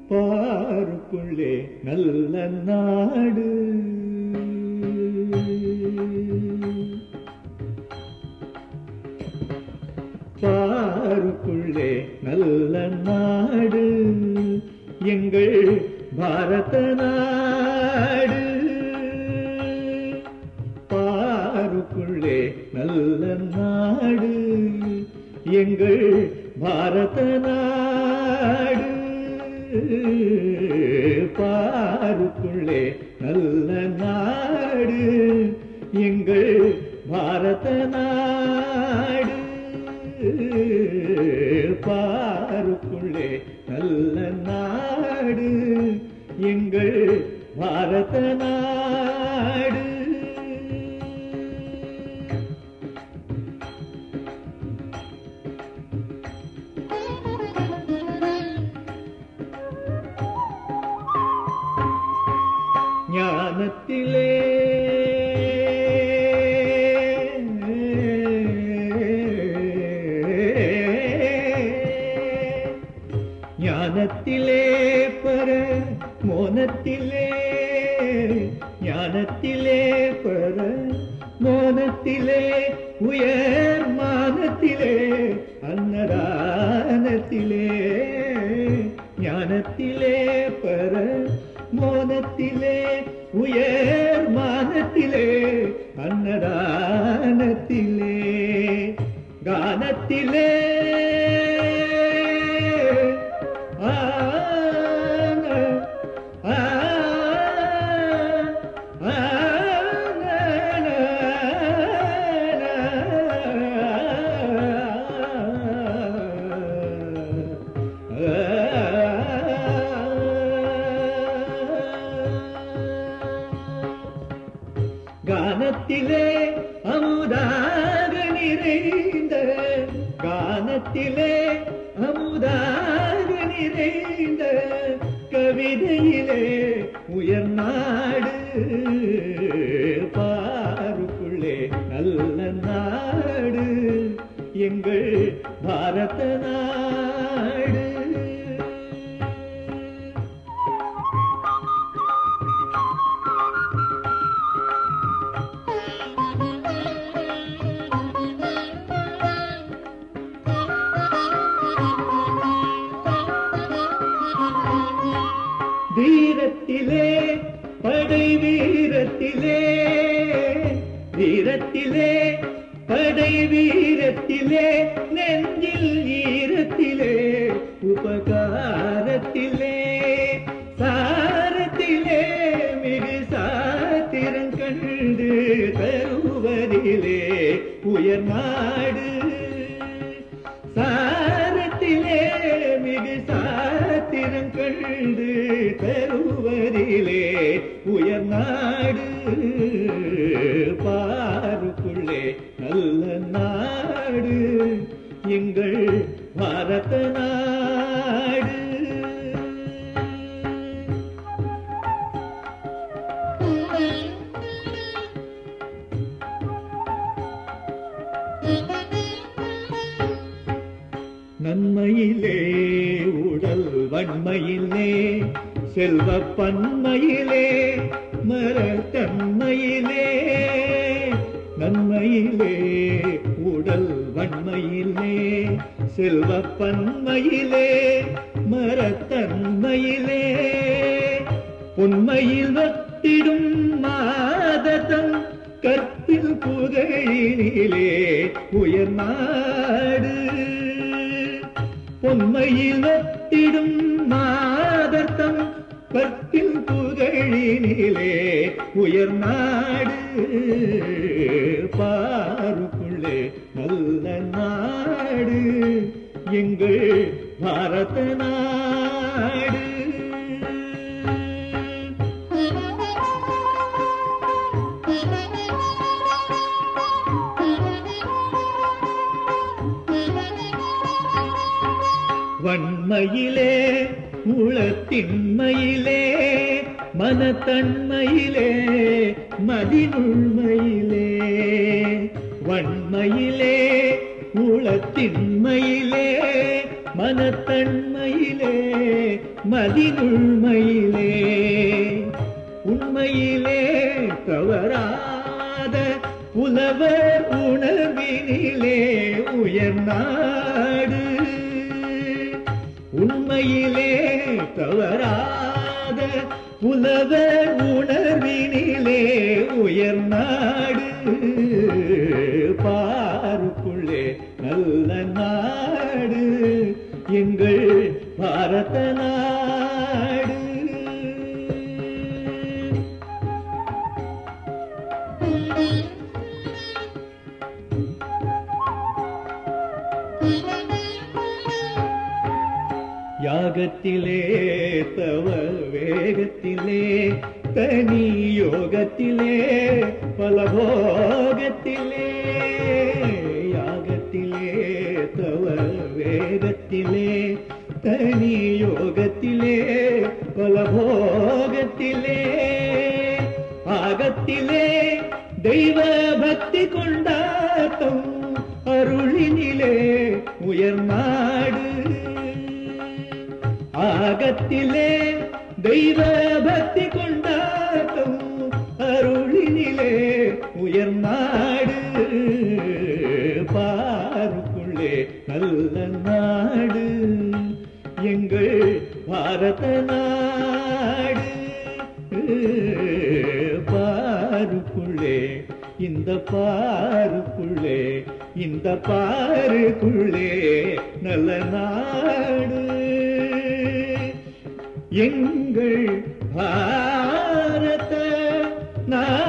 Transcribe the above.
பாருக்குள்ளே நல்ல நாடு பாருக்குள்ளே நல்ல நாடு எங்கள் பாரத நாடு பாருக்குள்ளே நல்ல நாடு எங்கள் பாரத நாடு பாருக்குள்ளே நல்ல நாடு எங்கள் பாரத நாடு பாருக்குள்ளே நல்ல நாடு எங்கள் பாரத நாடு ஞானத்திலே ஞானத்திலே பர மோனத்திலே ஞானத்திலே பர மோனத்திலே உயர் மானத்திலே அன்னதானத்திலே ஞானத்திலே பர மோனத்திலே உயர் மானத்திலே அன்னதானத்திலே கானத்திலே ஆன, ஆன, கானத்திலே அமுதாக நிறைந்த கானத்திலே அமுதாக நிறைந்த கவிதையிலே உயர் நாடு பாருக்குள்ளே நல்ல நாடு எங்கள் பாரத நாடு வீரத்திலே படை வீரத்திலே வீரத்திலே படை வீரத்திலே நெஞ்சில் ஈரத்திலே உபகாரத்திலே சாரத்திலே மிகு சாத்திரம் கண்டு தருவதிலே உயர் நாடு சாரத்திலே மிகு சாத்திரம் கண்டு தருவதிலே உயர் நாடு பாருக்குள்ளே நல்ல நாடு எங்கள் பாரத நாடு நன்மையிலே உடல் வன்மையிலே செல்வ பன்மையிலே மரத்தன்மையிலே நன்மையிலே உடல் வன்மையிலே செல்வ பன்மையிலே மரத்தன்மையிலே உண்மையில் வத்திடும் மாததம் கற்பில் புகழினிலே உயர் நாடு பொன்மையில் வத்திடும் மாதர்த்தம் கற்பில் புகழினிலே உயர் நாடு பாருக்குள்ளே நல்ல நாடு எங்கள் பாரத நாடு வன்மையிலே உளத்தின்மையிலே மனத்தன்மையிலே மதினுண்மையிலே வன்மையிலே உளத்தின்மையிலே மனத்தன்மையிலே மதினுண்மையிலே உண்மையிலே தவறாத புலவர் உணர்வினிலே உயர்நாடு உண்மையிலே தவறாத புலவர் உணர்வினிலே உயர்நாடு பாருக்குள்ளே நல்ல நாடு எங்கள் பாரத நாடு யாகத்திலே தவ வேகத்திலே தனி யோகத்திலே பலபோகத்திலே யாகத்திலே தவ வேகத்திலே தனி யோகத்திலே பலபோகத்திலே ஆகத்திலே தெய்வ பக்தி கொண்டாட்டம் அருளினிலே உயர்நாடு ஆகத்திலே தெய்வ பக்தி கொண்டாட்டம் அருளினிலே உயர்நாடு பாருக்குள்ளே நல்ல நாடு எங்கள் பாரத நாடு பாருக்குள்ளே இந்த பாருக்குள்ளே இந்த பாருக்குள்ளே நல்ல நாடு எங்கள் பாரத நாடு